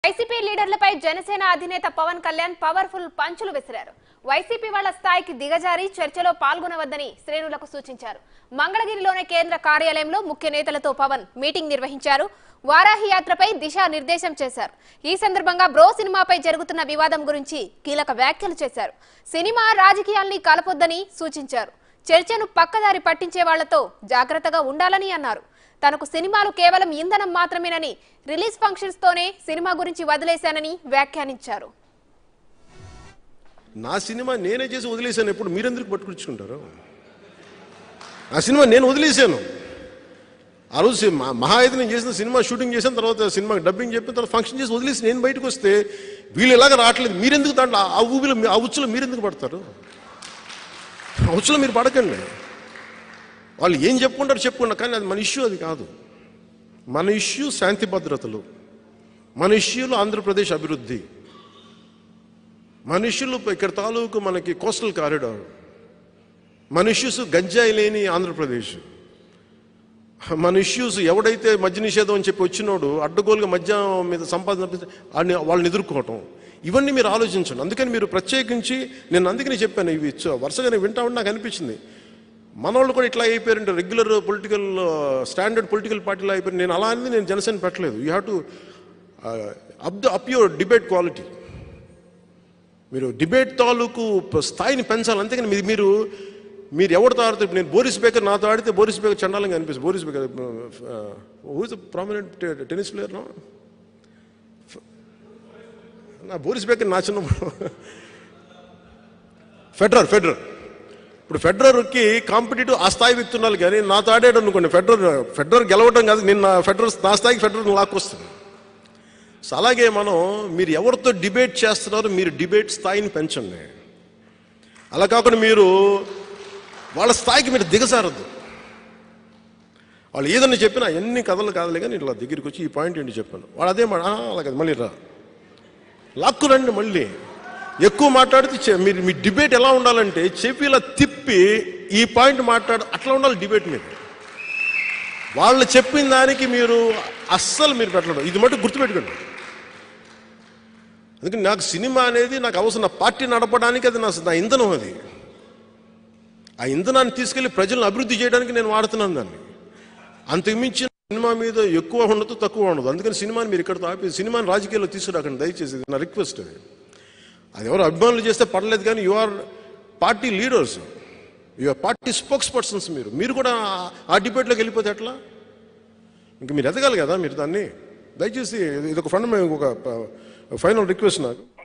YCP లీడర్లపై Janasena అధినేత Pawan Kalyan powerful పంచులు విసిరారు వైసీపీ వాళ్ల స్థాయికి దిగజారి చర్చలో పాల్గొనవద్దని శ్రేణులకు సూచించారు మంగళగిరిలోని కేంద్ర కార్యాలయంలో ముఖ్య నేతలతో పవన్ మీటింగ్ నిర్వహించారు వారాహి యాత్రపై దిశానిర్దేశం చేశారు ఈ సందర్భంగా బ్రో సినిమాపై జరుగుతున్న వివాదం గురించి కీలక వ్యాఖ్యలు చేశారు సినిమా రాజకీయాల్ని కలపొద్దని సూచించారు చర్చను పక్కదారి పట్టించే వాళ్లతో జాగ్రత్తగా ఉండాలని అన్నారు తనకు సినిమాలు కేవలం ఇంధనం మాత్రమేనని రిలీజ్ ఫంక్షన్స్ తోనే సినిమా గురించి వదిలేశానని వ్యాఖ్యానించారు నా సినిమా నేనే చేసి వదిలేశాను ఎప్పుడు మీరెందుకు పట్టుకొచ్చుకుంటారు నా సినిమా నేను వదిలేశాను ఆ రోజు సి- మా- మహా అయితే నేను చేసిన సినిమా షూటింగ్ చేసిన తర్వాత సినిమా డబ్బింగ్ చెప్పిన తర్వాత ఫంక్షన్ చేసి వదిలేసి నేను బయటకు వస్తే వీళ్ళు ఎలాగ రావట్లేదు మీరెందుకు దాంట్లో ఆ- ఆ ఊబిలో మీ- ఆ ఉచ్చులో మీరెందుకు పడతారు ఆ ఉచ్చులో మీరు పడకండి వాళ్ళు ఏం చెప్పుకుంటారు చెప్పుకున్నారు కానీ అది మన ఇష్యూ అది కాదు మన ఇష్యూ శాంతి భద్రతలు మన ఇష్యూలో ఆంధ్రప్రదేశ్ అభివృద్ధి మనుషులు ఇక్కడ తాలూకు మనకి కోస్టల్ కారిడార్ మన ఇష్యూస్ గంజాయి లేని ఆంధ్రప్రదేశ్ మన ఇష్యూస్ ఎవడైతే మద్య నిషేధం అని చెప్పి వచ్చినోడు అడ్డగోలుగా మద్యం మీద సంపాదన వాడిని వాళ్ళని ఎదుర్కోవటం ఇవన్నీ మీరు ఆలోచించండి అందుకని మీరు ప్రత్యేకించి నేను అందుకని చెప్పాను ఇవి చ- వరుసగా నేను వింటా ఉంటే నాకు అనిపించింది మన వాళ్ళు కూడా ఇట్లా అయిపోయారంటే రెగ్యులర్ పొలిటికల్ స్టాండర్డ్ పొలిటికల్ పార్టీలో అయిపోయారు నేను అలా అనేది నేను జనసేన పెట్టలేదు you have to up the up your debate quality మీరు డిబేట్ తాలూకు ప- స్థాయిని పెంచాలి అంతేకాని మీరు మీరు మీరు ఎవరితో ఆడితే ఇప్పుడు నేను బోరిస్ బేకర్ నాతో ఆడితే బోరిస్ బేకర్ చండాలంగా అనిపిస్తుంది Boris Becker who's prominent tennis player నా నా బోరిస్ బేకర్ నా చిన్నప్పుడు ఫెడరర్ ఫెడరర్ ఇప్పుడు ఫెడరర్కి కాంపిటేటివ్ ఆ స్థాయి వ్యక్తి ఉండాలి కానీ నాతో ఆడాడు అనుకోండి ఫెడరర్ ఫెడరర్ గెలవడం కాదు నేను నా ఫెడరర్ నా స్థాయికి ఫెడరర్ లాక్కొస్తాను సో అలాగే మనం మీరు ఎవరితో డిబేట్ చేస్తున్నారో మీరు డిబేట్ స్థాయిని పెంచండి అలా కాకుండా మీరు వాళ్ళ స్థాయికి మీరు దిగజారద్దు వాళ్ళు ఏదన్నా చెప్పినా ఎన్ని కథలు కాదులే కానీ ఇట్లా దగ్గరికి వచ్చి ఈ పాయింట్ ఏంటి చెప్పాను వాడు అదే మాట "ఆ, అలాగే మళ్ళీ రా లాక్కు రండి మళ్ళీ ఎక్కువ మాట్లాడితే చె- మీరు మీ డిబేట్ ఎలా ఉండాలంటే చెప్పి ఇలా తిప్పి ఈ పాయింట్ మాట్లాడు అట్లా ఉండాలి డిబేట్ మీద వాళ్ళు చెప్పిన దానికి మీరు అస్సలు మీరు పెట్టడం ఇది మటు గుర్తుపెట్టుకోండి అందుకని నాకు సినిమా అనేది నాకు అవసరం నా పార్టీ నడపడానికి అది నా నా ఇంధనం అది ఆ ఇంధనాన్ని తీసుకెళ్లి ప్రజలను అభివృద్ధి చేయడానికి నేను వాడుతున్నాను దాన్ని అంతకుమించిన సినిమా మీద ఎక్కువ ఉండదు తక్కువ ఉండదు అందుకని సినిమాని మీరు ఇక్కడతో ఆపి సినిమాని రాజకీయాల్లో తీసుకురాకండి దయచేసి ఇది నా రిక్వెస్ట్ అది అది ఎవరు అభిమానులు చేస్తే పర్లేదు కానీ you are party leaders you are party spokespersons మీరు మీరు కూడా ఆ- ఆ డిబేట్లోకి వెళ్ళిపోతే ఎట్లా ఇంక మీరు ఎదగాలి కదా మీరు దాన్ని దయచేసి ఇది- ఇది ఒక ఫండ్ ఒక ఫైనల్ రిక్వెస్ట్ నాకు